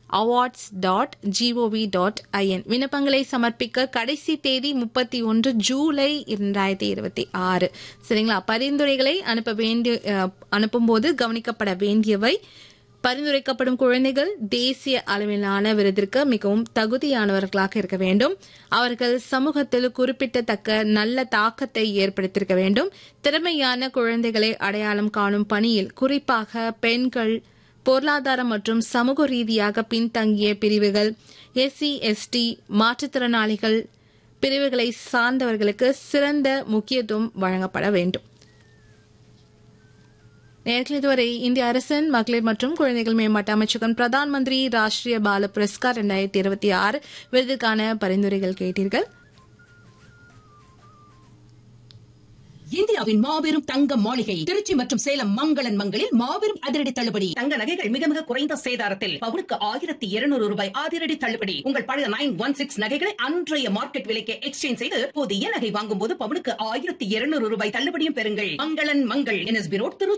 awards dot GOV dot IN விண்ணப்பங்களை சமர்ப்பிக்க கடைசி தேதி முப்பத்தி ஒன்று ஜூலை இரண்டாயிரத்தி இருபத்தி ஆறு சரிங்களா பரிந்துரைகளை அனுப்ப வேண்டிய அஹ், அனுப்பும்போது கவனிக்கப்பட வேண்டியவை பரிந்துரைக்கப்படும் குழந்தைகள் தேசிய அளவிலான விருதிற்கு மிகவும் தகுதியானவர்களாக இருக்க வேண்டும் அவர்கள் சமூகத்தில் குறிப்பிடத்தக்க நல்ல தாக்கத்தை ஏற்படுத்தியிருக்க வேண்டும் திறமையான குழந்தைகளை அடையாளம் காணும் பணியில் குறிப்பாக பெண்கள் பொருளாதார மற்றும் சமூக ரீதியாக பின்தங்கிய பிரிவுகள் எஸ்சி எஸ்டி மாற்றுத்திறனாளிகள் பிரிவுகளை சார்ந்தவர்களுக்கு சிறந்த முக்கியத்துவம் வழங்கப்பட வேண்டும் நேர்கள் இதுவரை இந்திய அரசின் மகளிர் மற்றும் குழந்தைகள் மேம்பாட்டு அமைச்சகம் பிரதான் மந்திரி ராஷ்டிரிய பால புரஸ்கார் இரண்டாயிரத்தி இருபத்தி ஆறு விருதுக்கான பரிந்துரைகள் கேட்டீர்கள் இந்தியாவின் மாபெரும் தங்க மாளிகை திருச்சி மற்றும் சேலம் மங்களன் மங்களில் மாபெரும் அதிரடி தள்ளுபடி தங்க நகைகள் மிக மிக குறைந்த சேதாரத்தில் பவுனுக்கு ஆயிரத்தி இருநூறு ரூபாய் அதிரடி தள்ளுபடி உங்கள் பழைய நைன் ஒன் சிக்ஸ் நகைகளை அன்றைய மார்க்கெட் விலைக்கு எக்ஸ்சேஞ்ச் செய்து புதிய நகை வாங்கும் போது பவுனுக்கு ஆயிரத்தி இருநூறு ரூபாய் தள்ளுபடியும் பெறுங்கள் மங்களன் மங்கள் என்எஸ்பி ரோட் திருச்சி